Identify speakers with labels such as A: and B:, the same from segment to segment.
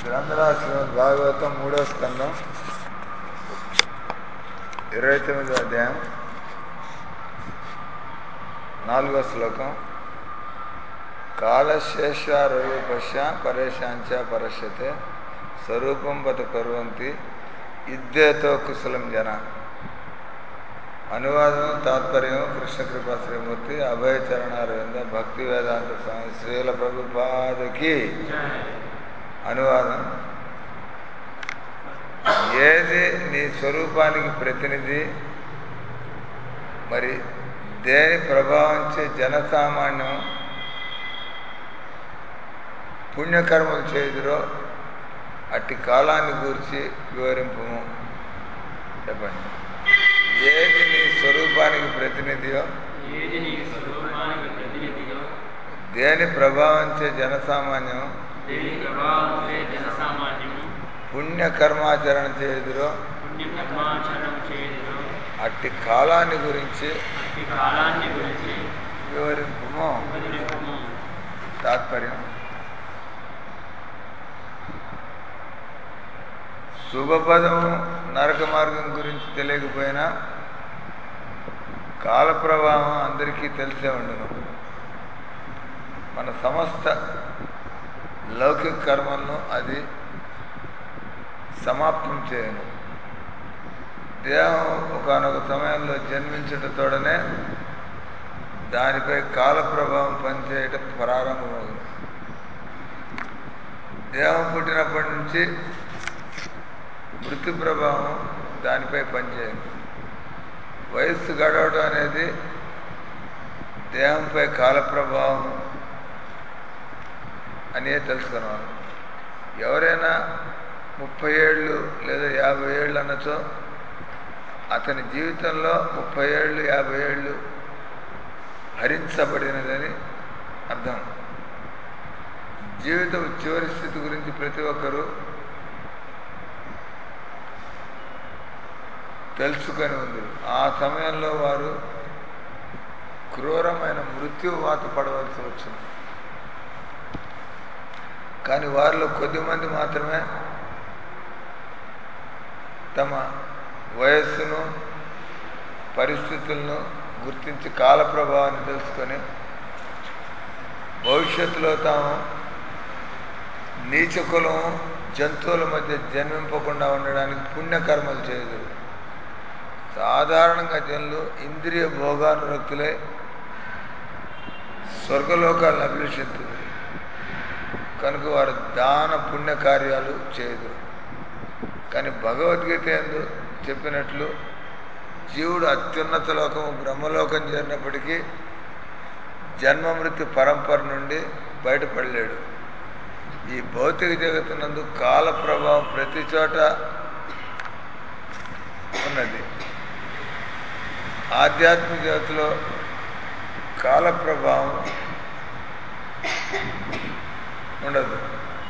A: గ్రంథరాజు శ్రీమద్ భాగవతం మూడో స్కందం ఇరవై తొమ్మిదో అధ్యాయం నాలుగో శ్లోకం కాలశేషారూపశ్య పరేశాంచ పరస్యతే స్వరూపం బత కుర్వంతి ఇద్దేతో కుశలం జన అనువాదం తాత్పర్యం కృష్ణ కృపా శ్రీమూర్తి అభయచరణారవింద భక్తి వేదాంత స్వామి శ్రీల ప్రభుపాదకి అనువాదం ఏది నీ స్వరూపానికి ప్రతినిధి మరి దేని ప్రభావంచే జనసామాన్యం పుణ్యకర్మలు చేదురో అట్టి కాలాన్ని గూర్చి వివరింపము చెప్పండి ఏది నీ స్వరూపానికి ప్రతినిధియో
B: ఏది నీ స్వరూపానికి ప్రతినిధియో
A: దేని ప్రభావంచే జనసామాన్యం
B: దేని ప్రభావంచే జనసామాన్యము
A: పుణ్యకర్మాచరణ చేదురో
B: పుణ్యకర్మాచరణ చేయుదురో
A: అట్టి కాలాన్ని గురించి
B: అట్టి కాలాన్ని గురించి
A: వివరింపము
B: వివరింపుము
A: తాత్పర్యం శుభపదం నరక మార్గం గురించి తెలియకపోయినా కాల ప్రభావం అందరికీ తెలిసే ఉండును మన సమస్త లౌకిక కర్మలను అది సమాప్తం చేయను దేహం ఒకనొక సమయంలో జన్మించటతోడనే దానిపై కాల ప్రభావం పనిచేయటం ప్రారంభమవుతుంది దేహం పుట్టినప్పటి నుంచి మృత్యు ప్రభావం దానిపై పనిచేయదు వయస్సు గడవడం అనేది దేహంపై కాల ప్రభావం అనే తెలుసుకున్నాను ఎవరైనా ముప్పై ఏళ్ళు లేదా యాభై ఏళ్ళు అనొచ్చో అతని జీవితంలో ముప్పై ఏళ్ళు యాభై ఏళ్ళు హరించబడినదని అర్థం జీవితం చివరి స్థితి గురించి ప్రతి ఒక్కరూ తెలుసుకొని ఉంది ఆ సమయంలో వారు క్రూరమైన మృత్యువాత పడవలసి వచ్చింది కానీ వారిలో కొద్దిమంది మాత్రమే తమ వయస్సును పరిస్థితులను గుర్తించి కాల ప్రభావాన్ని తెలుసుకొని భవిష్యత్తులో తాము నీచ కులం జంతువుల మధ్య జన్మింపకుండా ఉండడానికి పుణ్యకర్మలు చేయదు సాధారణంగా జనులు ఇంద్రియ భోగానురక్తులే స్వర్గలోకాలను అభిలషించదు కనుక వారు దాన పుణ్య కార్యాలు చేయదు కానీ భగవద్గీత ఎందు చెప్పినట్లు జీవుడు అత్యున్నత లోకము బ్రహ్మలోకం చేరినప్పటికీ జన్మ మృత్యు పరంపర నుండి బయటపడలేడు ఈ భౌతిక జగత్తునందు కాల ప్రభావం ప్రతి చోట ఉన్నది ఆధ్యాత్మిక జగత్తులో కాల ప్రభావం ఉండదు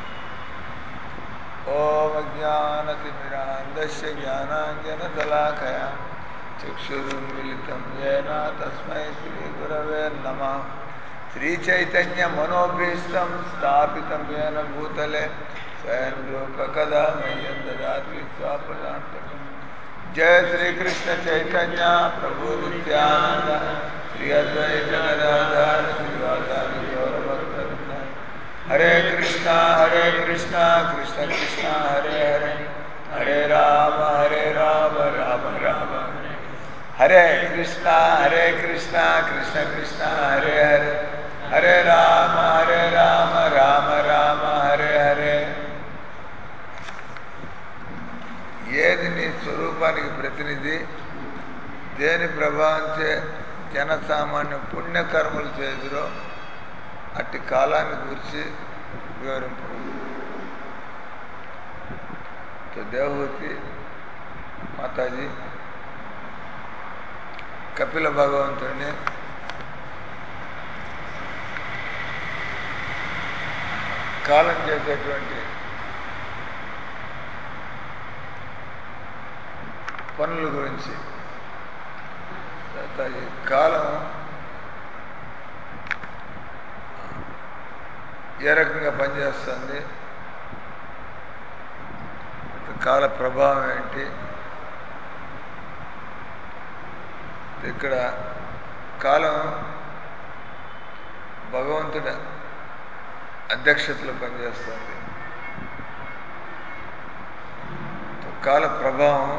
A: ఓం జ్ఞానతిమిరాంధస్య జ్ఞానాంజనశలాకయ చక్షురున్మిళితం ఏన తస్మై శ్రీ గురవే నమ శ్రీచైతన్య మనోభీష్టం స్థాపితం ఏన భూతలే స్వయం రూప కదా మయ్యం దదాతి స్వాపదాంతకం జయ శ్రీకృష్ణ చైతన్య ప్రభు నిత్యానంద శ్రీ అద్వైత గదాధార శ్రీవాసాది గౌరభక్త హరే కృష్ణ హరే కృష్ణ కృష్ణ కృష్ణ హరే హరే హరే రామ హరే రామ రామ రామ హరే కృష్ణ హరే కృష్ణ కృష్ణ కృష్ణ హరే హరే హరే రామ హరే రామ రామ రామ హరే హరే ఏది నీ స్వరూపానికి ప్రతినిధి దేని ప్రభావంచే జనసామాన్య పుణ్యకర్మలు చేదురో అట్టి కాలాన్ని గురించి వివరింపు तो देवहूति మాతాజీ కపిల భగవంతుడిని కాలం చేసేటువంటి పనుల గురించి తర్వాత ఈ కాలం ఏ రకంగా పనిచేస్తుంది కాల ప్రభావం ఏంటి ఇక్కడ కాలం భగవంతుడి అధ్యక్షతలో పనిచేస్తుంది కాల ప్రభావం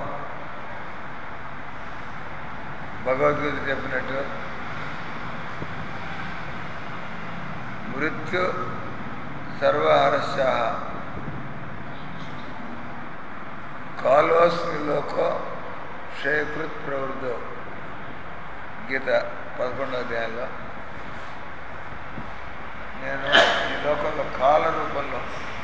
A: భగవద్గీత చెప్పినట్టు మృత్యు సర్వహరశాహ కాలోస్మి లోకో క్షయకృత్ ప్రవృద్ధో గీత పదకొండో అధ్యాయంలో నేను ఈ లోకంలో కాల రూపంలో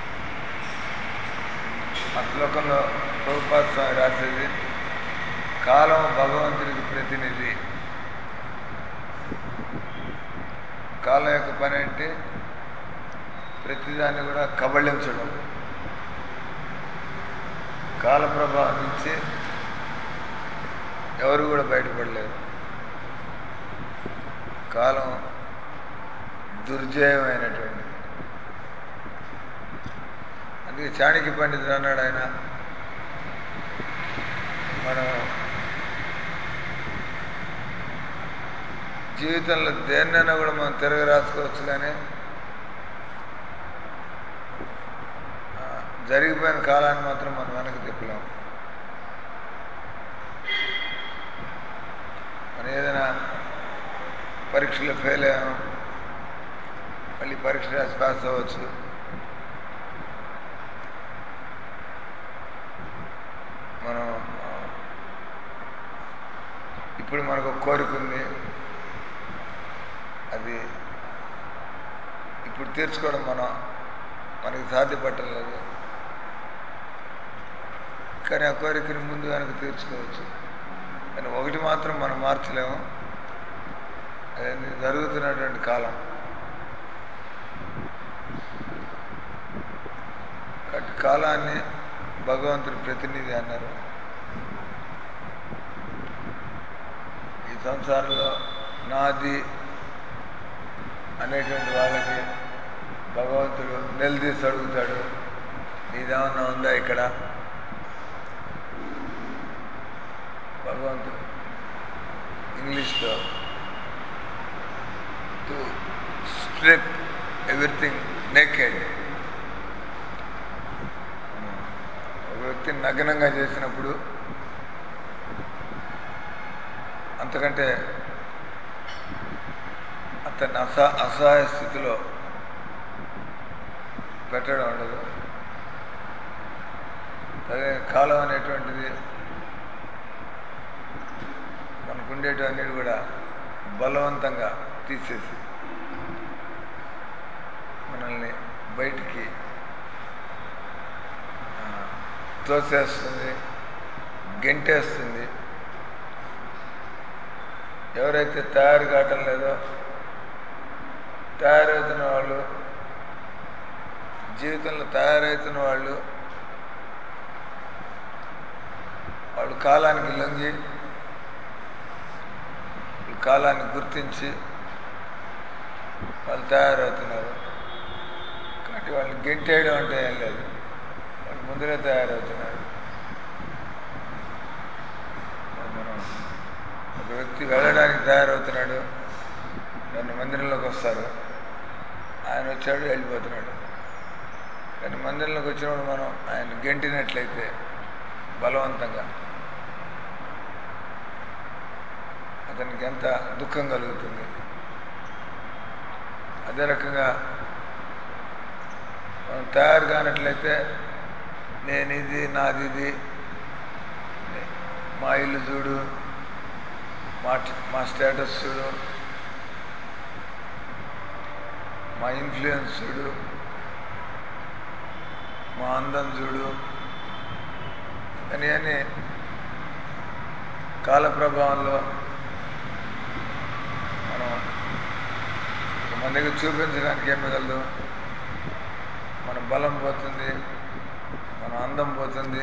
A: ఆ శ్లోకంలో ప్రభుపాద స్వామి రాసేది కాలం భగవంతుడికి ప్రతినిధి కాలం యొక్క పని అంటే ప్రతిదాన్ని కూడా కబళించడం కాల ప్రభావం నుంచి ఎవరు కూడా బయటపడలేరు కాలం దుర్జయమైనటువంటి అందుకే చాణక్య పండితుడు అన్నాడు ఆయన మనం జీవితంలో దేన్నైనా కూడా మనం తిరగ రాసుకోవచ్చు కానీ ఆ, జరిగిపోయిన కాలాన్ని మాత్రం మనం వెనక్కి తిప్పలేం మనం ఏదైనా పరీక్షలో ఫెయిల్ అయ్యాం మళ్ళీ పరీక్ష రాసి పాస్ అవ్వచ్చు మనం ఆ, ఇప్పుడు మనకు ఒక కోరిక ఉంది అది ఇప్పుడు తీర్చుకోవడం మనం మనకి సాధ్యపడటం లేదు కానీ ఆ కోరికని ముందు వెనక తీర్చుకోవచ్చు కానీ ఒకటి మాత్రం మనం మార్చలేము అది జరుగుతున్నటువంటి కాలం కాబట్టి కాలాన్ని భగవంతుడి ప్రతినిధి అన్నారు ఈ సంసారంలో నాది అనేటువంటి వాళ్ళకి భగవంతుడు నిలదీసి అడుగుతాడు నీదేమన్నా ఉందా ఇక్కడ భగవంతుడు ఇంగ్లీష్లో టు స్ట్రిప్ ఎవ్రీథింగ్ నేకెడ్ ఒక వ్యక్తిని నగ్నంగా చేసినప్పుడు అంతకంటే అతన్ని అసహ అసహాయ స్థితిలో పెట్టడం ఉండదు అదే కాలం అనేటువంటిది మనకు ఉండేటన్నీ కూడా బలవంతంగా తీసేసి మనల్ని బయటికి ఆ, తోసేస్తుంది గెంటేస్తుంది ఎవరైతే తయారు కావటం లేదో తయారవుతున్న వాళ్ళు జీవితంలో తయారవుతున్న వాళ్ళు వాళ్ళు కాలానికి లొంగి వాళ్ళు కాలాన్ని గుర్తించి వాళ్ళు తయారవుతున్నారు కాబట్టి వాళ్ళు గెంటేయడం అంటే ఏం లేదు వాళ్ళు ముందరే తయారవుతున్నారు మనం ఒక వ్యక్తి వెళ్ళడానికి తయారవుతున్నాడు ఎవరిని మందిరంలోకి వస్తారు ఆయన వచ్చాడు వెళ్ళిపోతున్నాడు కానీ మందిరంలోకి వచ్చినప్పుడు మనం ఆయన గెంటినట్లయితే బలవంతంగా అతనికి ఎంత దుఃఖం కలుగుతుంది అదే రకంగా మనం తయారు కానట్లయితే నేను ఇది నాది ఇది మా ఇల్లు చూడు మా మా స్టేటస్ చూడు మా ఇన్ఫ్లుయెన్స్ చూడు మా అందం చూడు అని అని కాల ప్రభావంలో మనం మన దగ్గర చూపించడానికి ఏం మిగలదు మన బలం పోతుంది మన అందం పోతుంది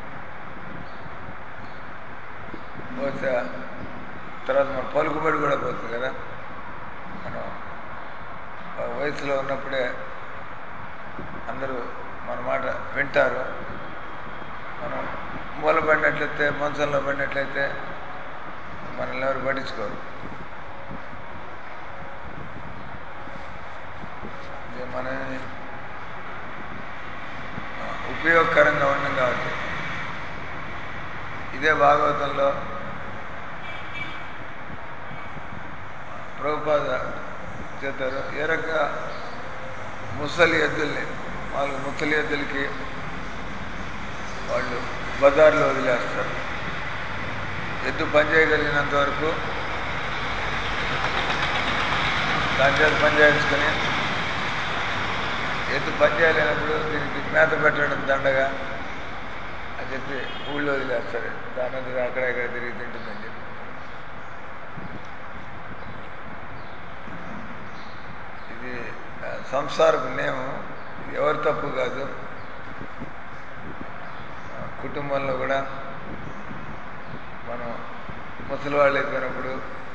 A: బహుశా తర్వాత మన పలుకుబడి కూడా పోతుంది కదా మనం ఆ వయసులో ఉన్నప్పుడే అందరూ మన మాట వింటారు మనం మూల పడినట్లయితే మంచంలో పడినట్లయితే మనల్ని ఎవరు పట్టించుకోరు ఇది మన ఉపయోగకరంగా ఉన్నాం కాబట్టి ఇదే భాగవతంలో ప్రభుపాద చెప్తారు ఏ రకంగా ముసలి ఎద్దుల్ని వాళ్ళు ముసలి ఎద్దులకి వాళ్ళు బజార్లో వదిలేస్తారు ఎద్దు పని చేయగలిగినంత వరకు దాని చేత పని చేయించుకొని ఎద్దు పని చేయలేనప్పుడు దీనికి మేత పెట్టడం దండగా అని చెప్పి ఊళ్ళో వదిలేస్తారు దాని అంతా అక్కడ ఇక్కడ తిరిగి తింటుందని చెప్పి ఇది ఆ, సంసారపు నియమం ఇది ఎవరి తప్పు కాదు ఆ, కుటుంబంలో కూడా మనం ముసలి వాళ్ళు అయిపోయినప్పుడు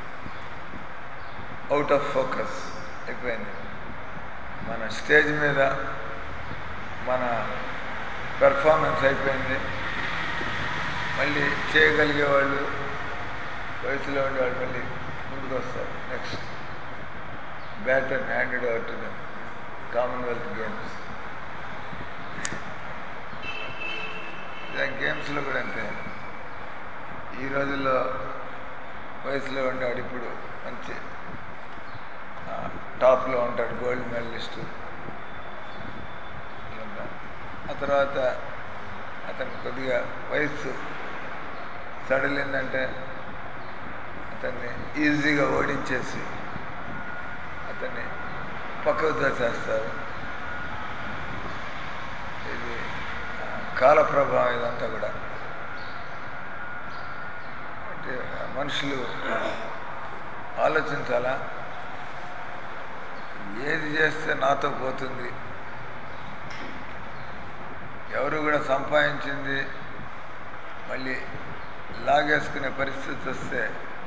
A: అవుట్ ఆఫ్ ఫోకస్ అయిపోయింది మన స్టేజ్ మీద మన పెర్ఫార్మెన్స్ అయిపోయింది మళ్ళీ చేయగలిగే వాళ్ళు వయసులో ఉండేవాళ్ళు మళ్ళీ ముందుకు వస్తారు next batter handed out to them Commonwealth games ఇలా గేమ్స్లో కూడా అంతే ఈ రోజుల్లో వయసులో ఉండేవాడు ఇప్పుడు మంచి ఆ, టాప్లో ఉంటాడు గోల్డ్ మెడలిస్టు ఇలా. ఆ తర్వాత అతను కొద్దిగా వయస్సు సడలిందంటే అతన్ని ఈజీగా ఓడించేసి అతన్ని పక్కకు దోచేస్తారు ఇది ఆ, కాల ప్రభావం ఇదంతా కూడా అంటే మనుషులు ఆలోచించాలా ఏది చేస్తే నాతో పోతుంది ఎవరు కూడా సంపాదించింది మళ్ళీ లాగేసుకునే పరిస్థితి వస్తే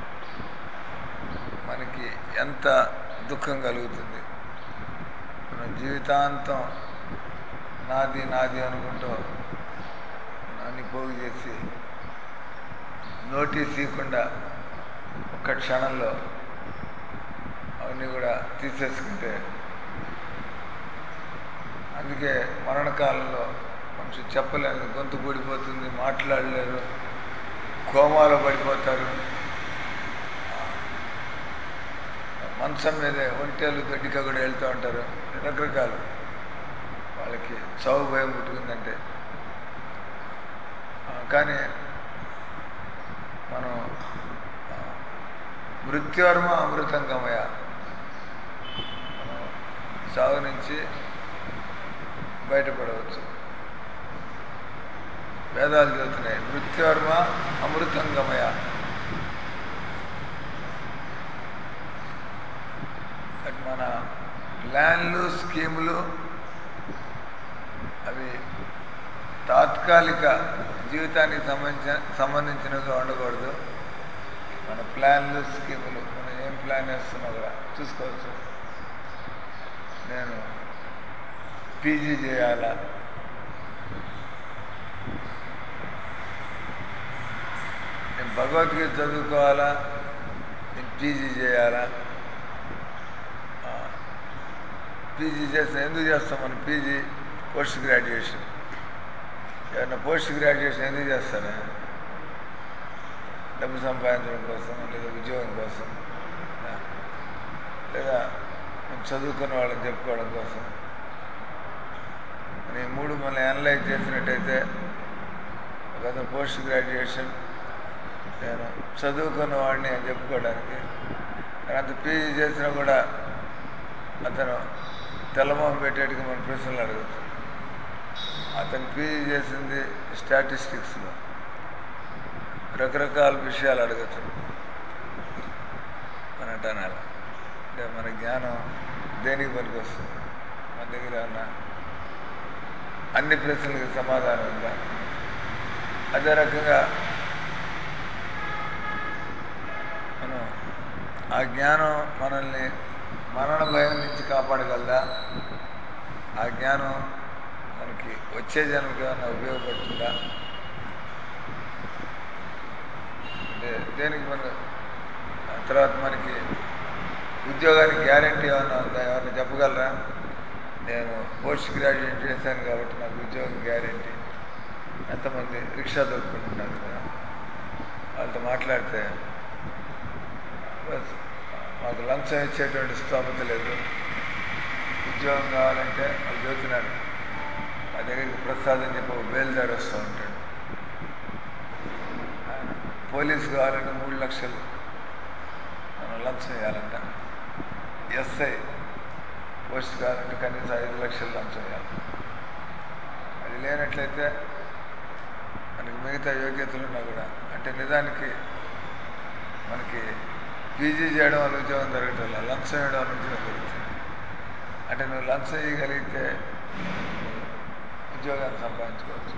A: మనకి ఎంత దుఃఖం కలుగుతుంది మనం జీవితాంతం నాది నాది అనుకుంటూ అన్ని పోగు చేసి నోటీస్ ఇవ్వకుండా ఒక్క క్షణంలో అవన్నీ కూడా తీసేసుకుంటే అందుకే మరణకాలంలో మనిషి చెప్పలేని గొంతు పడిపోతుంది మాట్లాడలేరు కోమాలో పడిపోతారు మంచం మీదే ఒంటేలు గడ్డిగా కూడా వెళ్తూ ఉంటారు రకరకాలు వాళ్ళకి చావు భయం పుట్టుకుందంటే ఆ, కానీ మనం ఆ, మృత్యోర్మ అమృతం గమయ మనం చావు నుంచి బయటపడవచ్చు వేదాలు చెబుతున్నాయి మృత్యోర్మ అమృతం గమయ అటు మన ప్లాన్లు స్కీములు అవి తాత్కాలిక జీవితానికి సంబంధించిన సంబంధించినవిగా ఉండకూడదు మన ప్లాన్లు స్కీములు మనం ఏం ప్లాన్ వేస్తున్నా కూడా చూసుకోవచ్చు నేను పీజీ చేయాలా నేను భగవద్గీత చదువుకోవాలా నేను పీజీ చేయాలా ఆ, పీజీ చేస్తాం ఎందుకు చేస్తాం మనం పీజీ పోస్ట్ గ్రాడ్యుయేషన్ ఏమన్నా పోస్ట్ గ్రాడ్యుయేషన్ ఎందుకు చేస్తారా డబ్బు సంపాదించడం కోసం లేదా ఉద్యోగం కోసం ఆ, లేదా మేము చదువుకున్న వాళ్ళని చెప్పుకోవడం కోసం మన ఈ మూడు మనం అనలైజ్ చేసినట్టయితే ఒక పోస్ట్ గ్రాడ్యుయేషన్ నేను చదువుకున్న వాడిని అని చెప్పుకోవడానికి కానీ అంత పీజీ చేసినా కూడా అతను తెల్లమొహం పెట్టేట్టుగా మన ప్రశ్నలు అడగచ్చు అతను పీజీ చేసింది స్టాటిస్టిక్స్లో రకరకాల విషయాలు అడగచ్చు మన అనాలి అంటే మన జ్ఞానం దేనికి పనికి వస్తుంది మన దగ్గర ఉన్న అన్ని ప్రశ్నలకు సమాధానం ఉందా అదే రకంగా మనం ఆ జ్ఞానం మనల్ని మరణ భయం నుంచి కాపాడగలదా ఆ జ్ఞానం మనకి వచ్చే జన్మకి ఏమైనా ఉపయోగపడుతుందా అంటే దేనికి మన ఆ తర్వాత మనకి ఉద్యోగానికి గ్యారంటీ ఏమైనా ఉందా ఎవరైనా చెప్పగలరా నేను పోస్ట్ గ్రాడ్యుయేట్ చేశాను కాబట్టి నాకు ఉద్యోగం గ్యారంటీ ఎంతమంది రిక్షా దొరుకుతుంటున్నారు కదా వాళ్ళతో మాట్లాడితే బస్ మాకు లంచం ఇచ్చేటువంటి స్తోమత లేదు ఉద్యోగం కావాలంటే వాళ్ళు చెబుతున్నారు మా దగ్గరికి ప్రసాద్ అని చెప్పి ఒక బయలుదేరి వస్తూ ఉంటాడు ఆయన పోలీసు కావాలంటే మూడు లక్షలు మనం లంచం ఇవ్వాలంట ఎస్ఐ పోస్ట్ కావాలంటే కనీసం ఐదు లక్షలు లంచం ఇవ్వాలి అది లేనట్లయితే మనకి మిగతా యోగ్యతలు ఉన్నా కూడా అంటే నిజానికి మనకి పీజీ చేయడం వల్ల ఉద్యోగం జరగటం వల్ల లంచం వేయడం వల్ల ఉద్యోగం జరుగుతుంది అంటే నువ్వు లంచం ఇవ్వగలిగితే ఉద్యోగాన్ని సంపాదించుకోవచ్చు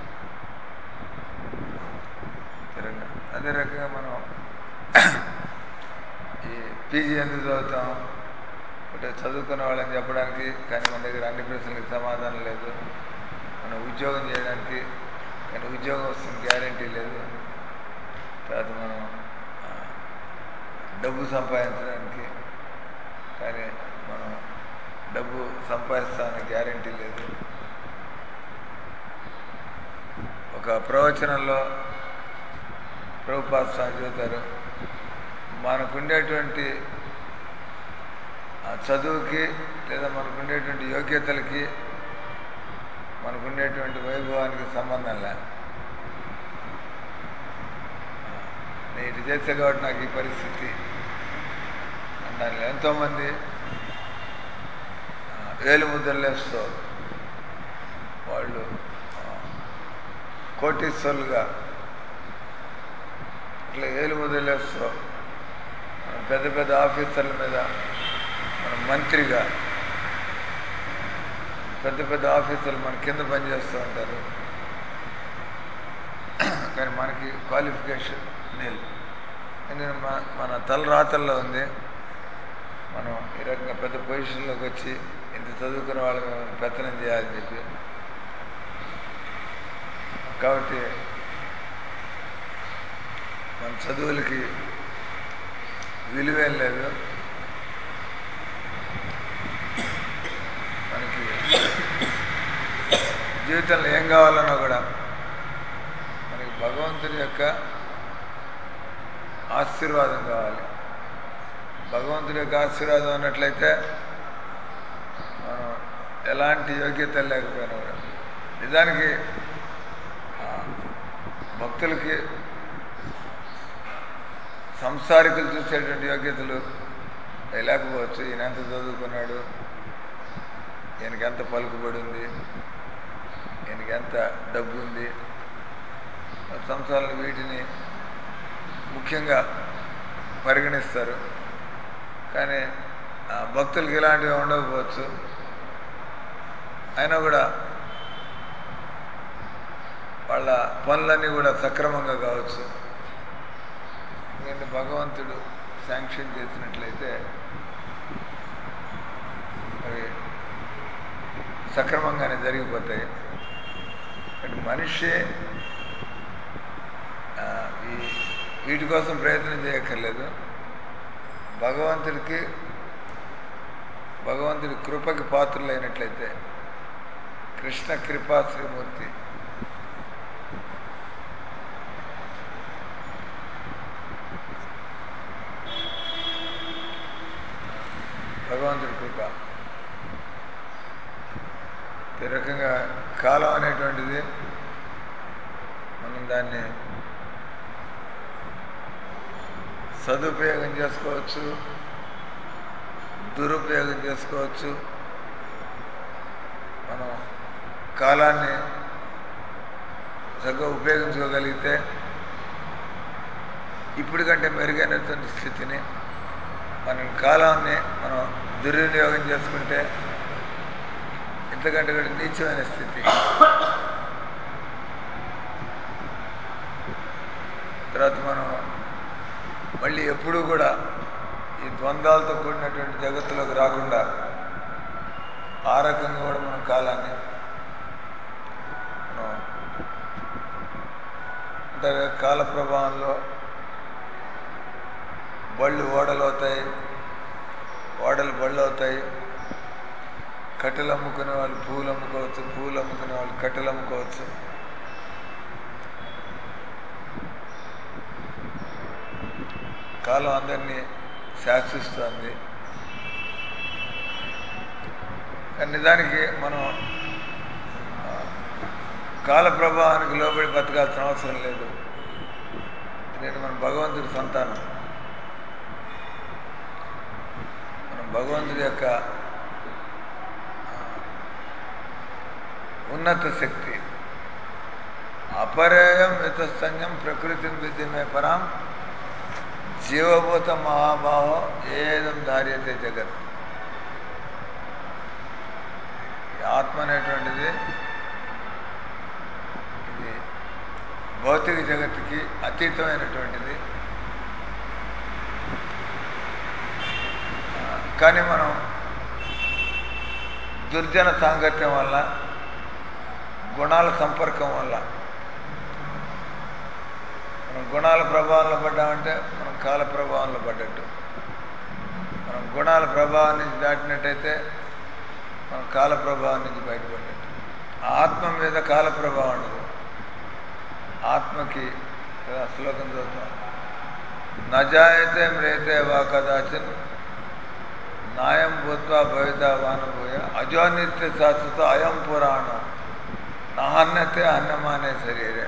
A: తిరగ అదే రకంగా మనం ఈ పీజీ ఎందుకు చదువుతాం అంటే చదువుకున్న వాళ్ళని చెప్పడానికి కానీ మన దగ్గర అన్ని ప్రశ్నలకు సమాధానం లేదు మనం ఉద్యోగం చేయడానికి కానీ ఉద్యోగం వస్తుంది గ్యారంటీ లేదు తర్వాత మనం ఆ, డబ్బు సంపాదించడానికి కానీ మనం డబ్బు సంపాదిస్తామని గ్యారంటీ లేదు ఒక ప్రవచనంలో ప్రభుపాద స్వామి చెబుతారు మనకుండేటువంటి ఆ చదువుకి లేదా మనకుండేటువంటి యోగ్యతలకి మనకుండేటువంటి వైభవానికి సంబంధం లే నేను ఇటు చేస్తే కాబట్టి నాకు ఈ పరిస్థితి అన్నాను ఎంతోమంది ఆ, వేలు ముద్రలేస్తూ వాళ్ళు ఆ, కోటీశ్వరులుగా ఇట్లా ఏలు ముద్రలేస్తూ మనం పెద్ద పెద్ద ఆఫీసర్ల మీద మనం మంత్రిగా పెద్ద పెద్ద ఆఫీసర్లు మన కింద పనిచేస్తూ ఉంటారు కానీ మనకి క్వాలిఫికేషన్ నీళ్ళు ఎందుకంటే మన మన తలరాతల్లో ఉంది మనం ఈ రకంగా పెద్ద పొజిషన్లోకి వచ్చి ఇంత చదువుకున్న వాళ్ళ మీద మనం పెత్తనం చేయాలని చెప్పి కాబట్టి మన చదువులకి విలువేం లేదు మనకి జీవితంలో ఏం కావాలన్నా కూడా మనకి భగవంతుడి యొక్క ఆశీర్వాదం కావాలి భగవంతుడి యొక్క ఆశీర్వాదం అన్నట్లయితే మనం ఎలాంటి యోగ్యత లేకపోయినా కూడా నిజానికి ఆ, భక్తులకి సంసారికులు చూసేటువంటి యోగ్యతలు అవి లేకపోవచ్చు ఈయన ఎంత చదువుకున్నాడు ఈయనకి ఎంత పలుకుబడి ఉంది ఈయనకి ఎంత డబ్బు ఉంది సంసారాలు వీటిని ముఖ్యంగా పరిగణిస్తారు కానీ ఆ, భక్తులకి ఇలాంటివి ఉండకపోవచ్చు అయినా కూడా వాళ్ళ పనులన్నీ కూడా సక్రమంగా కావచ్చు ఎందుకంటే భగవంతుడు శాంక్షన్ చేసినట్లయితే అవి సక్రమంగానే జరిగిపోతాయి బట్ మనిషి ఆ, ఈ వీటి కోసం ప్రయత్నం చేయక్కర్లేదు భగవంతుడికి భగవంతుడి కృపకి పాత్రులైనట్లయితే కృష్ణ కృపా శ్రీమూర్తి భగవంతుడి కృప ఈ రకంగా కాలం అనేటువంటిది మనం దాన్ని సదుపయోగం చేసుకోవచ్చు దురుపయోగం చేసుకోవచ్చు మనం కాలాన్ని చక్కగా ఉపయోగించుకోగలిగితే ఇప్పటికంటే మెరుగైనటువంటి స్థితిని మన కాలాన్ని మనం దుర్వినియోగం చేసుకుంటే ఇంతకంటే కూడా నీచమైన స్థితి తర్వాత మనం మళ్ళీ ఎప్పుడూ కూడా ఈ ద్వంద్వాలతో కూడినటువంటి జగత్తులోకి రాకుండా ఆ రకంగా కూడా మనం కాలాన్ని మనం అంటే కాల ప్రభావంలో బళ్ళు ఓడలు అవుతాయి ఓడలు బళ్ళు అవుతాయి కట్టెలు అమ్ముకునే వాళ్ళు పూలు అమ్ముకోవచ్చు పూలు అమ్ముకునే వాళ్ళు కట్టెలు అమ్ముకోవచ్చు కాలం అందరినీ శాసిస్తుంది కానీ నిజానికి మనం ఆ, కాల ప్రభావానికి లోబడి బతకాల్సిన అవసరం లేదు నేను మన భగవంతుడి సంతానం మనం భగవంతుడి యొక్క ఆ, ఉన్నత శక్తి అపరేయం యతస్థన్యం ప్రకృతిని విద్యమే పరాం జీవభూత మహాభావ ఏదం ధార్యతే జగత్ ఈ ఆత్మ అనేటువంటిది ఇది భౌతిక జగత్తుకి అతీతమైనటువంటిది ఆ, కానీ మనం దుర్జన సాంగత్యం వల్ల గుణాల సంపర్కం వల్ల మనం గుణాల ప్రభావంలో పడ్డామంటే మనం కాల ప్రభావంలో పడ్డట్టు మనం గుణాల ప్రభావం నుంచి దాటినట్టయితే మనం కాల ప్రభావం నుంచి బయటపడ్డట్టు ఆత్మ మీద కాల ప్రభావం ఉండదు ఆత్మకి కదా శ్లోకం చదువుతాం నజాయతే మ్రేతే వా కదాచిన్ నాయం భూత్వా భవిత వానభూయ అజోనిత్య శాశ్వత అయం పురాణం నాహన్నతే అన్నమానే శరీరే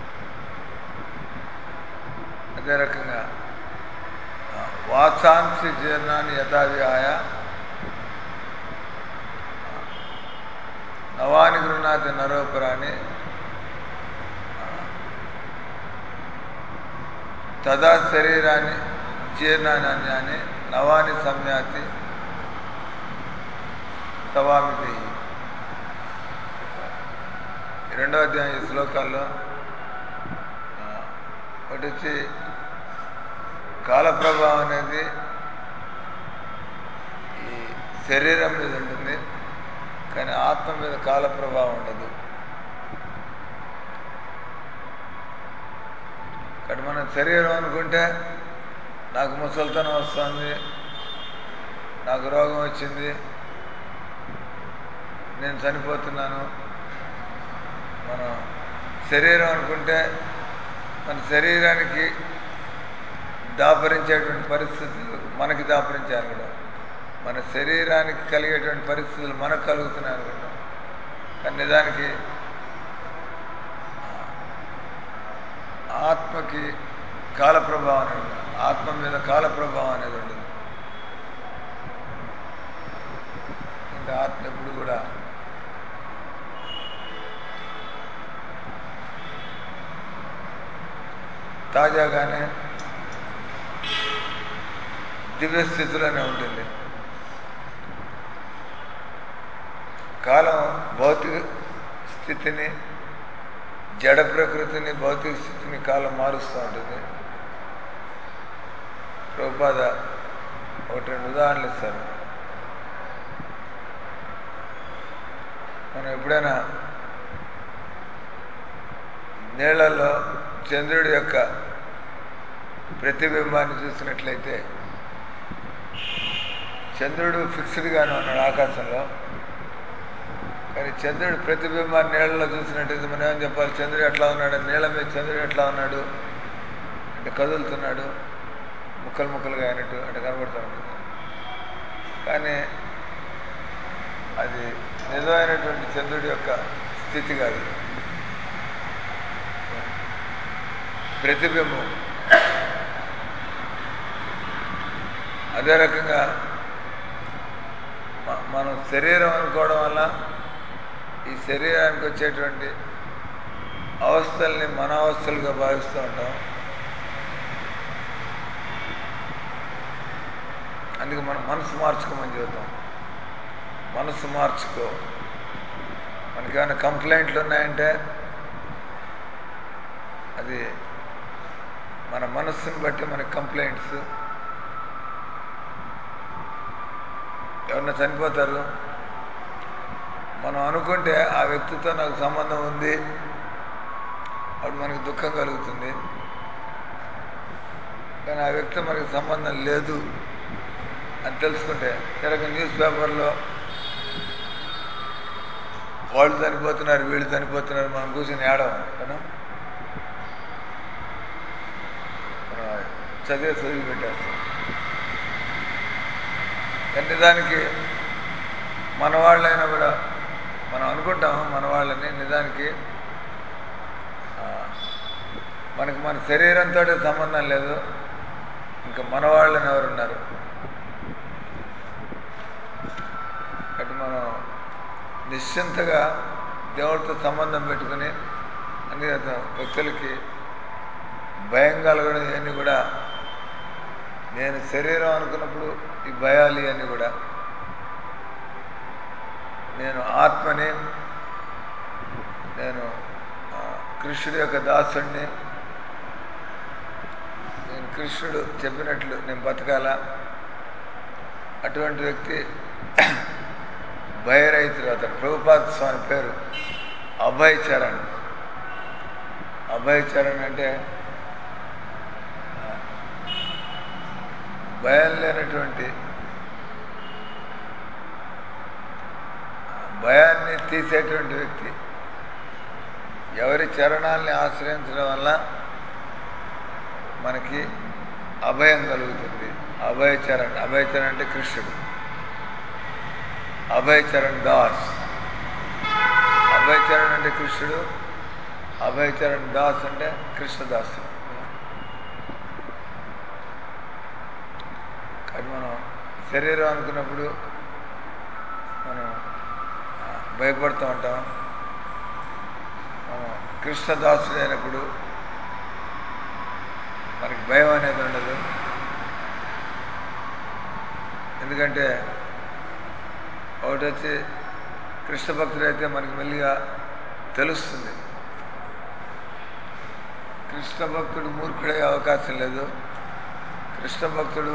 A: అదే రకంగా ఆ, వాచాంసి జీర్ణాన్ని యథావిహాయ నవాని గృహనాథ నరోపరాణి తదా శరీరాన్ని జీర్ణాన్ని అన్యాన్ని నవాని సంయాతి తవామితి ఈ రెండవ అధ్యాయం ఈ శ్లోకాల్లో ఆ, ఒకటి వచ్చి కాల ప్రభావం అనేది ఈ శరీరం మీద ఉంటుంది కానీ ఆత్మ మీద కాల ప్రభావం ఉండదు ఇక్కడ మన శరీరం అనుకుంటే నాకు ముసలితనం వస్తుంది నాకు రోగం వచ్చింది నేను చనిపోతున్నాను మనం శరీరం అనుకుంటే మన శరీరానికి దాపరించేటువంటి పరిస్థితులు మనకి దాపరించాయి అనుకుంటాం మన శరీరానికి కలిగేటువంటి పరిస్థితులు మనకు కలుగుతున్నాయి అనుకుంటాం కానీ నిజానికి ఆత్మకి కాల ప్రభావం అనేది ఉండదు. ఆత్మ మీద కాల ప్రభావం అనేది ఉండదు అంటే ఆత్మ ఎప్పుడు కూడా తాజాగానే దివ్య స్థితిలోనే ఉంటుంది కాలం భౌతిక స్థితిని జడ ప్రకృతిని భౌతిక స్థితిని కాలం మారుస్తూ ఉంటుంది ప్రభుపాద ఒకటి రెండు ఉదాహరణలు ఇస్తారు మనం ఎప్పుడైనా నీళ్లలో చంద్రుడి యొక్క ప్రతిబింబాన్ని చూసినట్లయితే చంద్రుడు ఫిక్స్డ్గానే ఉన్నాడు ఆకాశంలో కానీ చంద్రుడు ప్రతిబింబాన్ని నీళ్ళలో చూసినట్టయితే మనం ఏం చెప్పాలి చంద్రుడు ఎట్లా ఉన్నాడు నీళ్ళ మీద చంద్రుడు ఎట్లా ఉన్నాడు అంటే కదులుతున్నాడు ముక్కలు ముక్కలుగా అయినట్టు అంటే కనబడుతూ ఉంటుంది కానీ అది నిజమైనటువంటి చంద్రుడి యొక్క స్థితి కాదు ప్రతిబింబం అదే రకంగా మ- మనం శరీరం అనుకోవడం వల్ల ఈ శరీరానికి వచ్చేటువంటి అవస్థల్ని మన అవస్థలుగా భావిస్తూ ఉంటాం అందుకే మనం మనసు మార్చుకోమని చెబుతాం మనసు మార్చుకో మనకేమైనా కంప్లైంట్లు ఉన్నాయంటే అది మన మనస్సును బట్టి మనకి కంప్లైంట్స్ ఎవరన్నా చనిపోతారు మనం అనుకుంటే ఆ వ్యక్తితో నాకు సంబంధం ఉంది అప్పుడు మనకి దుఃఖం కలుగుతుంది కానీ ఆ వ్యక్తి మనకి సంబంధం లేదు అని తెలుసుకుంటే తిరగ న్యూస్ పేపర్లో వాళ్ళు చనిపోతున్నారు వీళ్ళు చనిపోతున్నారు మనం కూర్చొని ఏడవం కదా మనం చదివే చదివి పెట్టేస్తాం కానీ నిజానికి మన వాళ్ళైనా కూడా మనం అనుకుంటాం మన వాళ్ళని నిజానికి ఆ, మనకి మన శరీరంతో సంబంధం లేదు ఇంకా మన వాళ్ళని ఎవరున్నారు అటు మనం నిశ్చింతగా దేవుడితో సంబంధం పెట్టుకుని అన్ని వ్యక్తులకి భయం కలగడం ఇవన్నీ కూడా నేను శరీరం అనుకున్నప్పుడు ఈ భయాలు ఇవన్నీ కూడా నేను ఆత్మని నేను ఆ, కృష్ణుడి యొక్క దాసుడిని నేను కృష్ణుడు చెప్పినట్లు నేను బతకాల అటువంటి వ్యక్తి భయరహితుడు అతను ప్రభుపాద స్వామి పేరు అభయ్ చరణ్ అభయ్ చరణ్ అంటే ఆ, భయం లేనటువంటి ఆ, భయాన్ని తీసేటువంటి వ్యక్తి ఎవరి చరణాలని ఆశ్రయించడం వల్ల మనకి అభయం కలుగుతుంది అభయ చరణ్ అభయ చరణ్ అంటే కృష్ణుడు అభయ చరణ్ దాస్ అభయ చరణ్ అంటే కృష్ణుడు అభయ చరణ్ దాస్ అంటే కృష్ణదాసు కానీ మనం శరీరం అనుకున్నప్పుడు మనం ఆ, భయపడుతూ ఉంటాం మనం కృష్ణదాసుడు అయినప్పుడు మనకి భయం అనేది ఉండదు ఎందుకంటే ఒకటి వచ్చి కృష్ణ భక్తుడు అయితే మనకి మెల్లిగా తెలుస్తుంది కృష్ణ భక్తుడు మూర్ఖుడే అవకాశం లేదు కృష్ణ భక్తుడు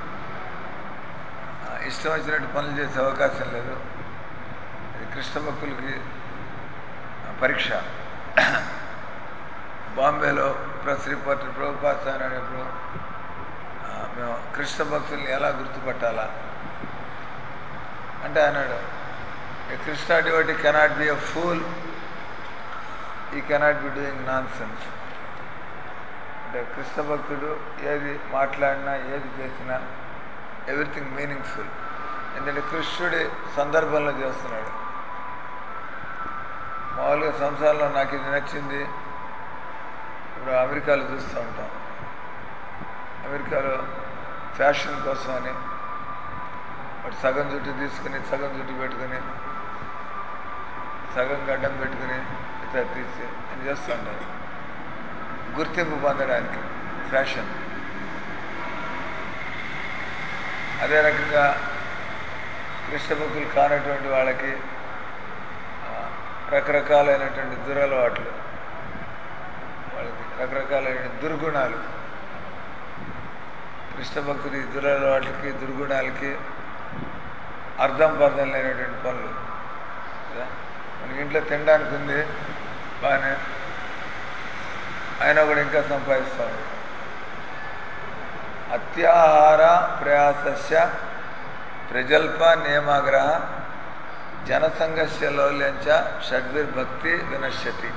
A: ఆ, ఇష్టం వచ్చినట్టు పనులు చేసే అవకాశం లేదు ఇది కృష్ణ భక్తులకి ఆ, పరీక్ష బాంబేలో ప్రెస్ రిపోర్టర్ ప్రభుపాద్ సార్ అనేప్పుడు ఆ, మేము కృష్ణ భక్తుల్ని ఎలా గుర్తుపట్టాలా అంటే అన్నాడు a Krishna devotee cannot be a fool he cannot be doing nonsense అంటే కృష్ణ భక్తుడు ఏది మాట్లాడినా ఏది చేసినా ఎవ్రీథింగ్ మీనింగ్ఫుల్ ఎందుకంటే కృష్ణుడి సందర్భంలో చేస్తున్నాడు మామూలుగా సంసారంలో నాకు ఇది నచ్చింది ఇప్పుడు అమెరికాలో చూస్తూ ఉంటాం అమెరికాలో ఫ్యాషన్ కోసం అని వాడు సగం జుట్టు తీసుకుని సగం జుట్టు పెట్టుకుని సగం గడ్డం పెట్టుకుని ఇట్లా తీసి అని చేస్తూ ఉంటారు గుర్తింపు పొందడానికి ఫ్యాషన్ అదే రకంగా కృష్ణ భక్తులు కానటువంటి వాళ్ళకి ఆ, రకరకాలైనటువంటి దురలవాట్లు వాళ్ళకి రకరకాలైన దుర్గుణాలు కృష్ణ భక్తుడి దురలవాట్లకి దుర్గుణాలకి అర్థం పర్థం లేనటువంటి పనులు కదా మనకి ఇంట్లో తినడానికి ఉంది బాగానే అయినా కూడా ఇంకా సంపాదిస్తాడు అత్యాహార ప్రయాసస్య ప్రజల్ప నియమాగ్రహ జనసంఘస్య లౌల్యంచ షడ్విర్భక్తి వినశ్యతి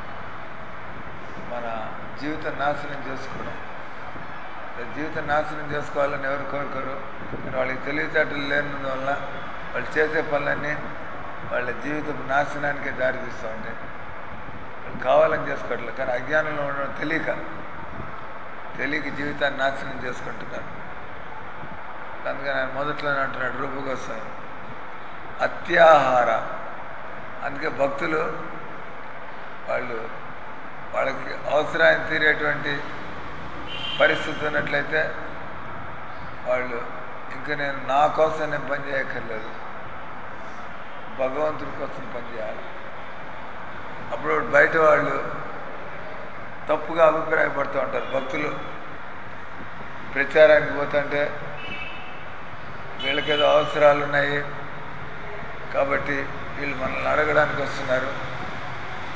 A: మన జీవితం నాశనం చేసుకోవడం జీవితం నాశనం చేసుకోవాలని ఎవరు కోరుకోరు కానీ వాళ్ళకి తెలివితేటలు లేనందువల్ల వాళ్ళు చేసే పనులన్నీ వాళ్ళ జీవితం నాశనానికే దారితీస్తూ ఉంటాయి వాళ్ళు కావాలని చేసుకోవట్లేదు కానీ అజ్ఞానంలో ఉండడం తెలియక తెలియక జీవితాన్ని నాశనం చేసుకుంటున్నారు అందుకని ఆయన మొదట్లోనే అంటున్నాడు రూపగోస్వామి అత్యాహార అందుకే భక్తులు వాళ్ళు వాళ్ళకి అవసరాన్ని తీరేటువంటి పరిస్థితి ఉన్నట్లయితే వాళ్ళు ఇంకా నేను నా కోసం నేను పని చేయక్కర్లేదు భగవంతుడి కోసం పనిచేయాలి అప్పుడు బయట వాళ్ళు తప్పుగా అభిప్రాయపడుతూ ఉంటారు భక్తులు ప్రచారానికి పోతుంటే వీళ్ళకేదో అవసరాలు ఉన్నాయి కాబట్టి వీళ్ళు మనల్ని అడగడానికి వస్తున్నారు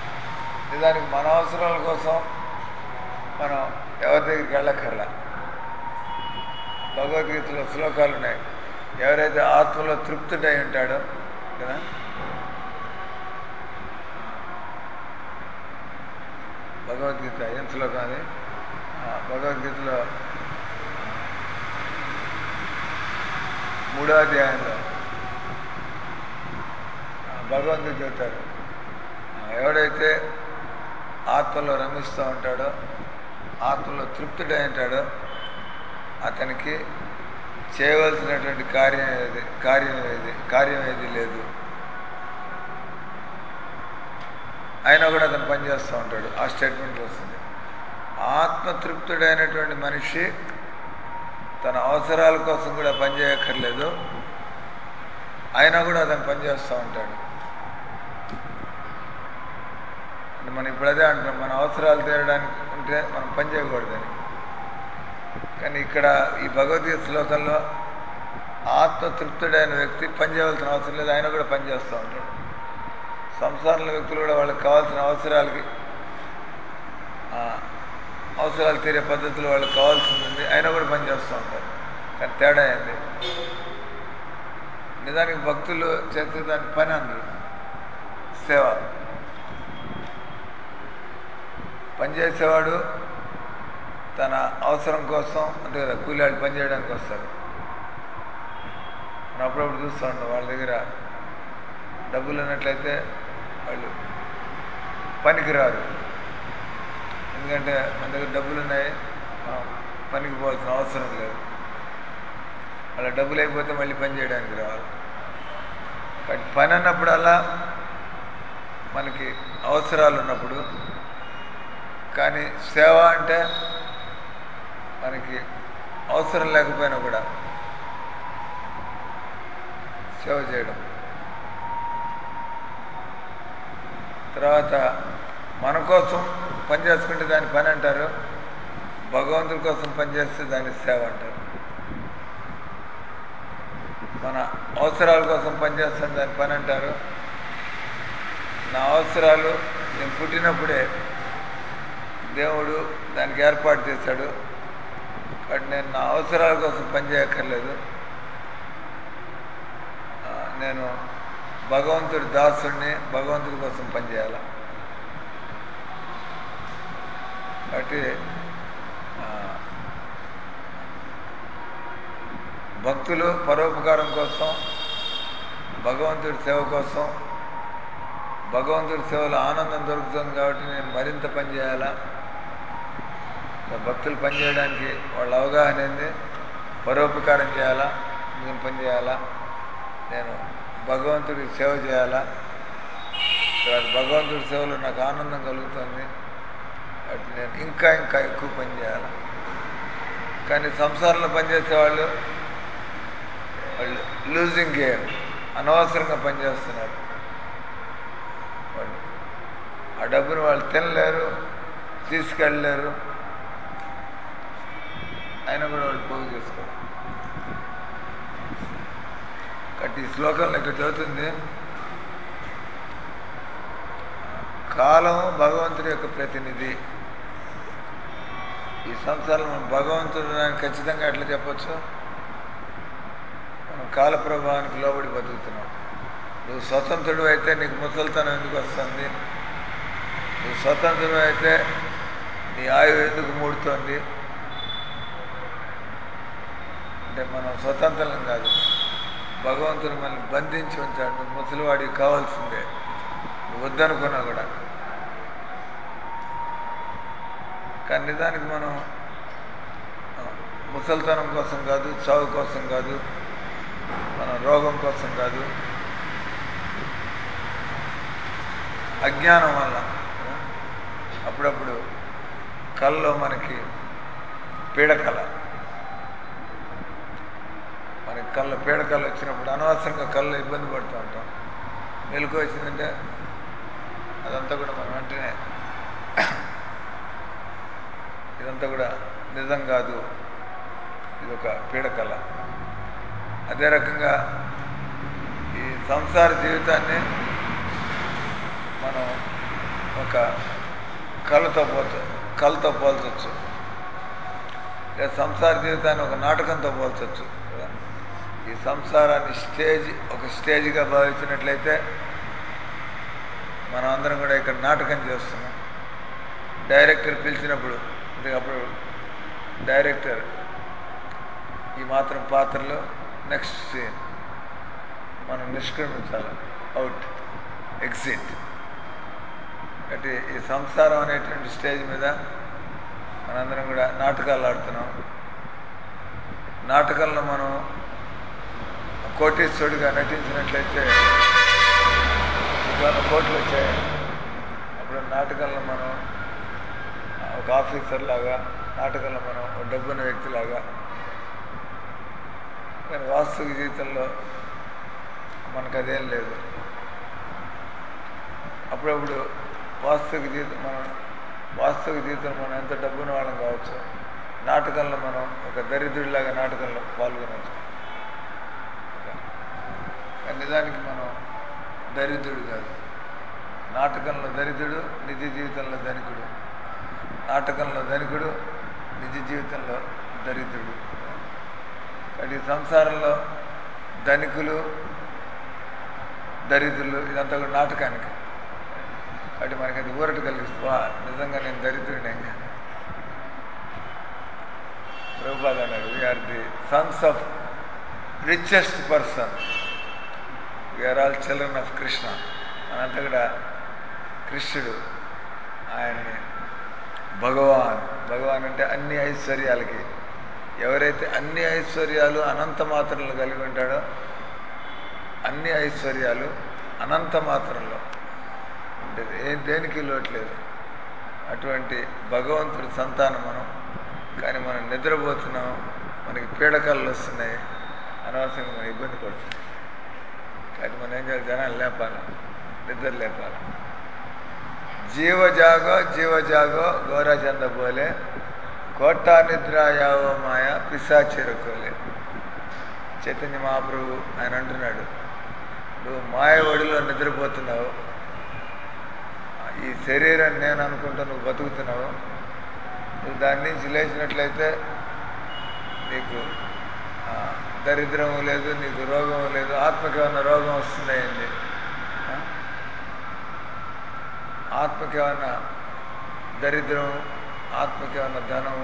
A: నిజానికి మన అవసరాల కోసం మనం ఎవరి దగ్గరికి వెళ్ళక్కర్లా భగవద్గీతలో శ్లోకాలు ఉన్నాయి ఎవరైతే ఆత్మలో తృప్తుడై ఉంటాడో కదా భగవద్గీత ఏం శ్లోకం అది ఆ, భగవద్గీతలో మూడో అధ్యాయంలో ఆ, భగవంతుడు చెబుతారు ఆ, ఎవడైతే ఆత్మలో రమిస్తూ ఉంటాడో ఆత్మలో తృప్తుడై ఉంటాడో అతనికి చేయవలసినటువంటి కార్యం ఏది కార్యం ఏది కార్యం ఏది లేదు అయినా కూడా అతను పనిచేస్తూ ఉంటాడు ఆ స్టేట్మెంట్ వస్తుంది ఆత్మతృప్తుడైనటువంటి మనిషి తన అవసరాల కోసం కూడా పనిచేయక్కర్లేదు అయినా కూడా అతను పనిచేస్తూ ఉంటాడు అంటే మనం ఇప్పుడు అదే అంటున్నాం మన అవసరాలు తీరడానికి ఉంటే మనం పని చేయకూడదని కానీ ఇక్కడ ఈ భగవద్గీత శ్లోకంలో ఆత్మతృప్తుడైన వ్యక్తి పని చేయవలసిన అవసరం లేదు ఆయన కూడా పని చేస్తూ ఉంటాడు సంసారంలో వ్యక్తులు కూడా వాళ్ళకి కావాల్సిన అవసరాలకి ఆ, అవసరాలు తీరే పద్ధతిలో వాళ్ళకి కావాల్సింది ఉంది అయినా కూడా పని చేస్తూ ఉంటారు కానీ తేడా ఏంది నిజానికి భక్తులు చేసే దాని పని అందరు సేవ పనిచేసేవాడు తన అవసరం కోసం అంతే కదా కూలీవాళ్ళు పని చేయడానికి వస్తారు మనం అప్పుడప్పుడు చూస్తూ ఉంటాం వాళ్ళ దగ్గర డబ్బులు ఉన్నట్లయితే వాళ్ళు పనికి రారు ఎందుకంటే మన దగ్గర డబ్బులు ఉన్నాయి మనం పనికి పోవాల్సిన అవసరం లేదు వాళ్ళ డబ్బులు అయిపోతే మళ్ళీ పని చేయడానికి రావాలి కాబట్టి పని అన్నప్పుడల్లా మనకి అవసరాలు ఉన్నప్పుడు కానీ సేవ అంటే మనకి అవసరం లేకపోయినా కూడా సేవ చేయడం తర్వాత మన కోసం పని చేసుకుంటే దాని పని అంటారు భగవంతుడి కోసం పనిచేస్తే దాన్ని సేవ అంటారు మన అవసరాల కోసం పనిచేస్తే దాని పని అంటారు నా అవసరాలు నేను పుట్టినప్పుడే దేవుడు దానికి ఏర్పాటు చేశాడు కాబట్టి నేను నా అవసరాల కోసం పనిచేయక్కర్లేదు ఆ, నేను భగవంతుడి దాసుడిని భగవంతుడి కోసం పనిచేయాలి కాబట్టి ఆ, భక్తులు పరోపకారం కోసం భగవంతుడి సేవ కోసం భగవంతుడి సేవలో ఆనందం దొరుకుతుంది కాబట్టి నేను మరింత పని చేయాలా భక్తులు పని చేయడానికి వాళ్ళ అవగాహన ఏంది పరోపకారం చేయాలా నేను పని చేయాలా నేను భగవంతుడికి సేవ చేయాలా తర్వాత భగవంతుడి సేవలో నాకు ఆనందం కలుగుతుంది కాబట్టి నేను ఇంకా ఇంకా ఎక్కువ పని చేయాలి కానీ సంసారంలో పనిచేసే వాళ్ళు వాళ్ళు లూజింగ్ గేమ్ అనవసరంగా పనిచేస్తున్నారు వాళ్ళు ఆ డబ్బును వాళ్ళు తినలేరు తీసుకెళ్ళలేరు అయినా కూడా వాళ్ళు పోగు చేసుకోరు కాబట్టి ఈ శ్లోకంలో ఇక్కడ చదువుతుంది కాలం భగవంతుడి యొక్క ప్రతినిధి ఈ సంసారంలో మనం భగవంతుడు అని ఖచ్చితంగా ఎట్లా చెప్పొచ్చు మనం కాల ప్రభావానికి లోబడి బతుకుతున్నాం నువ్వు స్వతంత్రుడు అయితే నీకు ముసలితనం ఎందుకు వస్తుంది నువ్వు స్వతంత్రుడు అయితే నీ ఆయువు ఎందుకు మూడుతోంది అంటే మనం స్వతంత్రం కాదు భగవంతుడు మనల్ని బంధించి ఉంచాడు నువ్వు ముసలివాడికి కావాల్సిందే నువ్వు వద్దనుకున్నా కూడా కానీ నిజానికి మనం ఆ, ముసలితనం కోసం కాదు చావు కోసం కాదు మన రోగం కోసం కాదు అజ్ఞానం వల్ల కదా? అప్పుడప్పుడు కళ్ళలో మనకి పీడకల మనకి కళ్ళ పీడకలు వచ్చినప్పుడు అనవసరంగా కళ్ళు ఇబ్బంది పడుతూ ఉంటాం మెలకు వచ్చిందంటే అదంతా కూడా మనం వెంటనే ఇదంతా కూడా నిజం కాదు ఇది ఒక పీడకల అదే రకంగా ఈ సంసార జీవితాన్ని మనం ఒక కళతో పోత కళతో పోల్చవచ్చు లేదా సంసార జీవితాన్ని ఒక నాటకంతో పోల్చొచ్చు కదా ఈ సంసారాన్ని స్టేజ్ ఒక స్టేజ్గా భావించినట్లయితే మనం అందరం కూడా ఇక్కడ నాటకం చేస్తున్నాం డైరెక్టర్ పిలిచినప్పుడు అంటే అప్పుడు డైరెక్టర్ ఈ మాత్రం పాత్రలో నెక్స్ట్ సీన్ మనం నిష్క్రమించాలి అవుట్ ఎగ్జిట్ అంటే ఈ సంసారం అనేటువంటి స్టేజ్ మీద మనందరం కూడా నాటకాలు ఆడుతున్నాం నాటకంలో మనం కోటీశ్వరుడిగా నటించినట్లయితే ఇంకేమైనా కోట్లు వచ్చాయి అప్పుడు నాటకంలో మనం ఒక ఆఫీసర్ లాగా నాటకంలో మనం ఒక డబ్బున్న వ్యక్తిలాగా కానీ వాస్తవిక జీవితంలో మనకు అదేం లేదు అప్పుడప్పుడు వాస్తవిక జీవితం మనం వాస్తవిక జీవితంలో మనం ఎంత డబ్బున్న వాళ్ళం కావచ్చు నాటకంలో మనం ఒక దరిద్రుడిలాగా నాటకంలో పాల్గొనవచ్చు కానీ నిజానికి మనం దరిద్రుడు కాదు నాటకంలో దరిద్రుడు నిజ జీవితంలో ధనికుడు నాటకంలో ధనికుడు నిజ జీవితంలో దరిద్రుడు కాబట్టి ఈ సంసారంలో ధనికులు దరిద్రులు ఇదంతా కూడా నాటకానికి కాబట్టి మనకి అది ఊరట కలిగిస్తూ "వా, నిజంగా నేను దరిద్రుడినే ప్రభుపాద అన్నారు we are the sons of richest person we are all children of Krishna మనంతా కూడా కృష్ణుడు ఆయన్ని భగవాన్ భగవాన్ అంటే అన్ని ఐశ్వర్యాలకి ఎవరైతే అన్ని ఐశ్వర్యాలు అనంత మాత్రలు కలిగి ఉంటాడో అన్ని ఐశ్వర్యాలు అనంత మాత్రంలో అంటే ఏ దేనికి లోట్లేదు అటువంటి భగవంతుడి సంతానం మనం కానీ మనం నిద్రపోతున్నాం మనకి పీడకలు వస్తున్నాయి అనవసరంగా మనం ఇబ్బంది పడుతున్నాం కాబట్టి మనం ఏం చేయాలి జనాలు లేపాలి నిద్ర లేపాలి జీవ జాగో జీవ జాగో గౌరాచంద పోలే కోట్టా నిద్ర యావో మాయ పిశాచిరకోలే చైతన్య మహాప్రభు ఆయన అంటున్నాడు నువ్వు మాయ ఒడిలో నిద్రపోతున్నావు ఈ శరీరం నేను అనుకుంటూ నువ్వు బతుకుతున్నావు నువ్వు దాని నుంచి లేచినట్లయితే నీకు ఆ, దరిద్రము లేదు నీకు రోగము లేదు ఆత్మకి ఏమన్నా రోగం వస్తున్నాయండి ఆ? ఆత్మకి ఏమన్నా దరిద్రం ఆత్మకి ఏమన్నా ధనము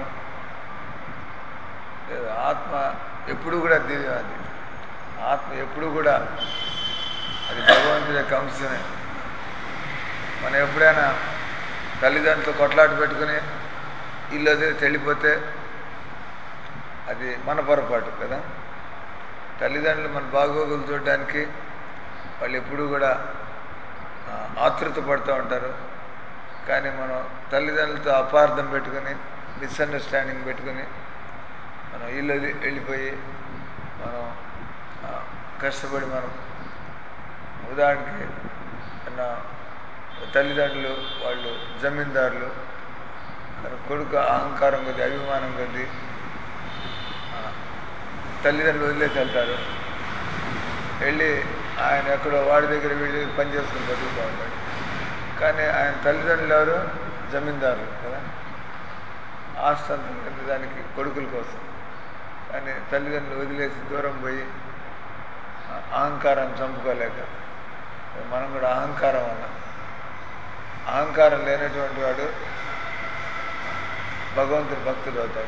A: లేదు ఆత్మ ఎప్పుడు కూడా దివ్యం అది ఆత్మ ఎప్పుడు కూడా అది భగవంతుడి యొక్క అంశమే మనం ఎప్పుడైనా తల్లిదండ్రులతో కొట్లాట పెట్టుకుని ఇల్లు వదిలి వెళ్ళిపోతే అది మన పొరపాటు కదా తల్లిదండ్రులు మన బాగోగులు చూడడానికి వాళ్ళు ఎప్పుడూ కూడా ఆ, ఆతృత పడుతూ ఉంటారు కానీ మనం తల్లిదండ్రులతో అపార్థం పెట్టుకుని మిస్అండర్స్టాండింగ్ పెట్టుకుని మనం ఇల్లు వదిలి వెళ్ళిపోయి మనం ఆ, కష్టపడి మనం ఉదాహరణకి నా తల్లిదండ్రులు వాళ్ళు జమీందారులు కానీ కొడుకు అహంకారం కొద్ది అభిమానం కొద్ది ఆ, తల్లిదండ్రులు వదిలేసి వెళ్తారు వెళ్ళి ఆయన ఎక్కడో వాడి దగ్గర వీడి దగ్గర పని చేసుకుని బతుకుతూ ఉంటాడు కానీ ఆయన తల్లిదండ్రులు ఎవరు జమీందారులు కదా ఆస్తి అంతా ఉంది దానికి కొడుకుల కోసం కానీ తల్లిదండ్రులు వదిలేసి దూరం పోయి ఆ, అహంకారాన్ని చంపుకోలేక మనం కూడా అహంకారం అన్న అహంకారం లేనటువంటి వాడు భగవంతుని భక్తుడు అవుతాడు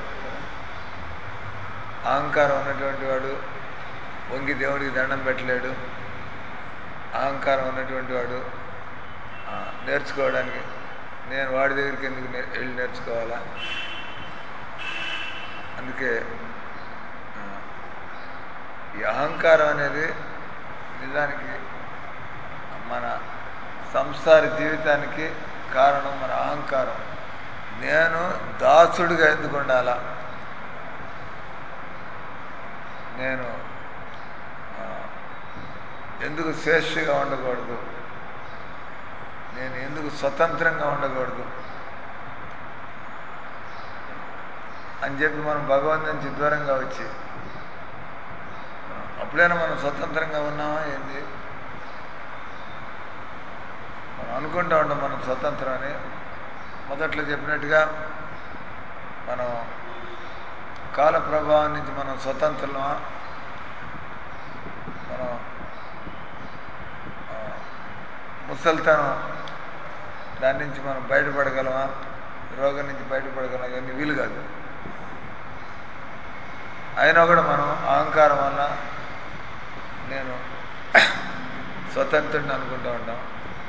A: అహంకారం ఉన్నటువంటి వాడు వంగి దేవుడికి దండం పెట్టలేడు అహంకారం ఉన్నటువంటి వాడు ఆ, నేర్చుకోవడానికి నేను వాడి దగ్గరికి ఎందుకు నే- వెళ్ళి నేర్చుకోవాలా అందుకే ఆ, ఈ అహంకారం అనేది నిజానికి మన సంసార జీవితానికి కారణం మన అహంకారం నేను దాసుడిగా ఎందుకు ఉండాలా నేను ఆ, ఎందుకు స్వేచ్ఛగా ఉండకూడదు నేను ఎందుకు స్వతంత్రంగా ఉండకూడదు అని చెప్పి మనం భగవంతు నుంచి దూరంగా వచ్చి అప్పుడైనా మనం స్వతంత్రంగా ఉన్నామా ఏంది మనం అనుకుంటా ఉంటాం మనం స్వతంత్రం అని మొదట్లో చెప్పినట్టుగా మనం కాల ప్రభావం నుంచి మనం స్వతంత్రమా మనం ఆ, ముసలితనం దాని నుంచి మనం బయటపడగలమా రోగం నుంచి బయటపడగలమా ఇవన్నీ వీలు కాదు అయినా కూడా మనం అహంకారం వల్ల నేను స్వతంత్రుడిని అనుకుంటూ ఉంటాం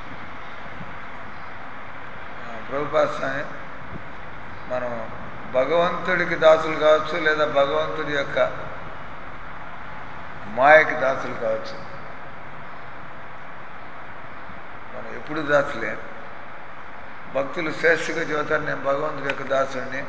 A: ఆ, ప్రభుపాద స్వామి మనం భగవంతుడికి దాసులు కావచ్చు లేదా భగవంతుడి యొక్క మాయకి దాసులు కావచ్చు మనం ఎప్పుడు దాసులే భక్తులు శ్రేష్ఠగా చెబుతారు నేను భగవంతుడి యొక్క దాసుడిని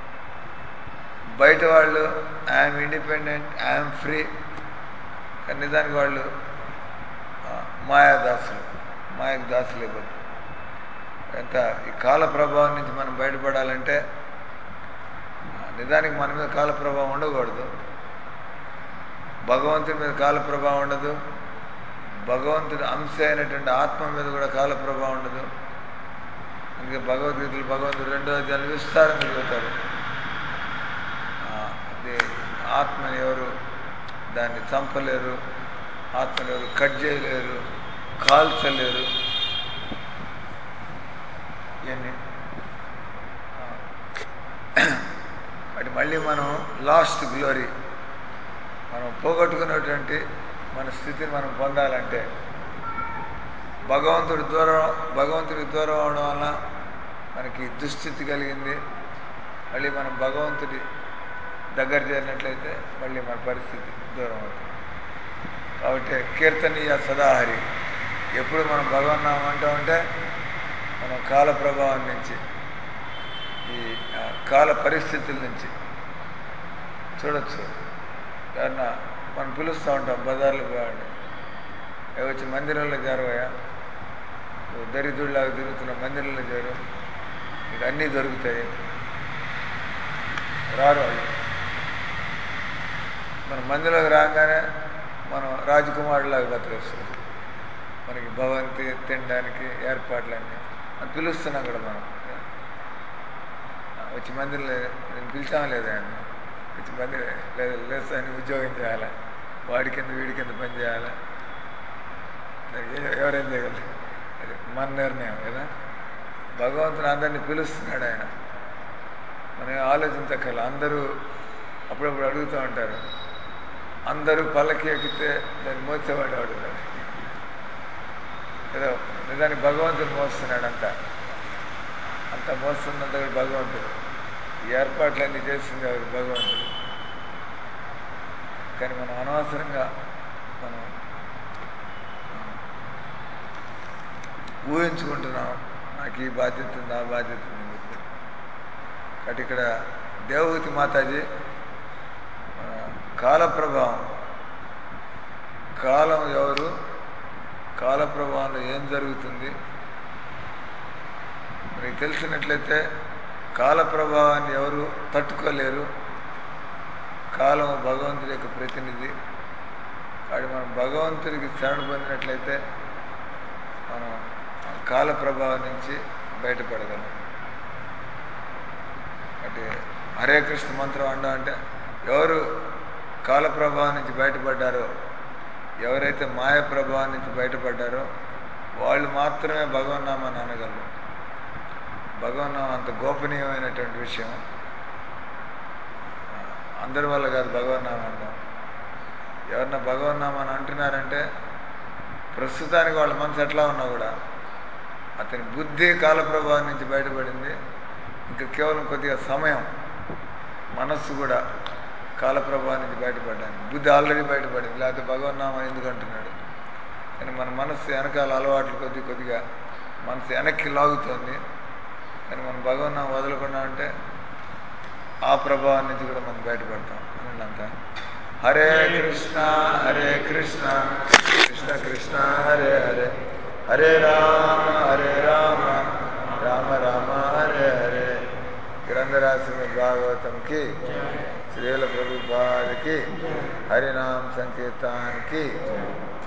A: బయట వాళ్ళు ఐఎమ్ ఇండిపెండెంట్ ఐఎమ్ ఫ్రీ కానీ నిజానికి వాళ్ళు ఆ, మాయా దాసులు మాయకు దాసులే బతుకు ఎంత ఈ కాల ప్రభావం నుంచి మనం బయటపడాలంటే ఆ, నిజానికి మన మీద కాల ప్రభావం ఉండకూడదు భగవంతుడి మీద కాల ప్రభావం ఉండదు భగవంతుడి అంశ అయినటువంటి ఆత్మ మీద కూడా కాల ప్రభావం ఉండదు అందుకే భగవద్గీతలు భగవంతుడు రెండో అధ్యాయులు విస్తారంగా చెబుతారు ఆ, అది ఆత్మని ఎవరు దాన్ని చంపలేరు ఆత్మని ఎవరు కట్ చేయలేరు కాల్చలేరు ఇవన్నీ ఆ, వాటి మళ్ళీ మనం లాస్ట్ గ్లోరీ మనం పోగొట్టుకున్నటువంటి మన స్థితిని మనం పొందాలంటే భగవంతుడి దూరం భగవంతుడికి దూరం అవడం వల్ల మనకి దుస్థితి కలిగింది మళ్ళీ మనం భగవంతుడి దగ్గర చేరినట్లయితే మళ్ళీ మన పరిస్థితి దూరం అవుతుంది కాబట్టి కీర్తనీయ సదాహరి ఎప్పుడు మనం భగవన్నామం అంటూ ఉంటే మనం కాల ప్రభావం నుంచి ఈ ఆ, కాల పరిస్థితుల నుంచి చూడొచ్చు ఎవరన్నా మనం పిలుస్తూ ఉంటాం బజార్లో పోయాడు ఏ వచ్చి మందిరంలో చేరవయ్యా నువ్వు దరిద్రులాగా తిరుగుతున్న మందిరంలో చేరు నీకు అన్నీ దొరుకుతాయి రారు వాళ్ళు మన మందిరంలోకి రాగానే మనం రాజకుమారులాగా బతకొచ్చు మనకి భవంతి తినడానికి ఏర్పాట్లన్నీ అని పిలుస్తున్నాం కూడా మనం వచ్చి మందిరంలో నేను పిలిచాం లేదా ఆయన వచ్చి మందిరం లేదు లేదు సార్ నేను ఉద్యోగం చేయాలా వాడి కింద వీడి కింద పని చేయాలా దానికి ఎ- ఎవరేం చేయగలరు అది మన నిర్ణయం కదా భగవంతుడు అందరినీ పిలుస్తున్నాడు ఆయన మనం ఆలోచించక్కర్ల అందరూ అప్పుడప్పుడు అడుగుతూ ఉంటారు అందరూ పల్లకి ఎక్కితే దాన్ని మోసేవాడు అడుగుతాడు ఏదో నిజానికి భగవంతుడు మోస్తున్నాడు అంతా అంత మోస్తున్నంత కూడా భగవంతుడు ఈ ఏర్పాట్లన్నీ చేసింది ఎవరు భగవంతుడు కానీ మనం అనవసరంగా మనం ఊహించుకుంటున్నాం నాకు ఈ బాధ్యత ఉంది ఆ బాధ్యత ఉంది అని చెప్పి కాబట్టి ఇక్కడ దేవహూతి మాతాజీ ఆ, కాల ప్రభావం కాలం ఎవరు కాల ప్రభావంలో ఏం జరుగుతుంది మనకి తెలిసినట్లయితే కాల ప్రభావాన్ని ఎవరు తట్టుకోలేరు కాలం భగవంతుడి యొక్క ప్రతినిధి వాడు మనం భగవంతుడికి శరణు పొందినట్లయితే మనం ఆ కాల ప్రభావం నుంచి బయటపడగలం అంటే హరే కృష్ణ మంత్రం అండం అంటే ఎవరు కాల ప్రభావం నుంచి బయటపడ్డారో ఎవరైతే మాయ ప్రభావం నుంచి బయటపడ్డారో వాళ్ళు మాత్రమే భగవన్నామాన్ని అనగలరు భగవన్నామం అంత గోపనీయమైనటువంటి విషయం ఆ, అందరి వల్ల కాదు భగవన్నామం అంటాం ఎవరన్నా భగవన్నామాన్ని అంటున్నారంటే ప్రస్తుతానికి వాళ్ళ మనసు ఎట్లా ఉన్నా కూడా అతని బుద్ధి కాల ప్రభావం నుంచి బయటపడింది ఇంకా కేవలం కొద్దిగా సమయం మనస్సు కూడా కాల ప్రభావం నుంచి బయటపడడానికి బుద్ధి ఆల్రెడీ బయటపడింది లేకపోతే భగవన్నామం ఎందుకు అంటున్నాడు కానీ మన మనస్సు వెనకాల అలవాట్లు కొద్ది కొద్దిగా మనసు వెనక్కి లాగుతోంది కానీ మనం భగవన్నామం వదలకుండా అంటే ఆ ప్రభావం నుంచి కూడా మనం బయటపడతాం అనండి అంతా హరే కృష్ణ హరే కృష్ణ కృష్ణ కృష్ణ హరే హరే హరే రామ హరే రామ రామ రామ హరే హరే గ్రంథరాశి భాగవతం కి శ్రీల ప్రభుపాద్ కి హరినామ సంకీర్తన్ కి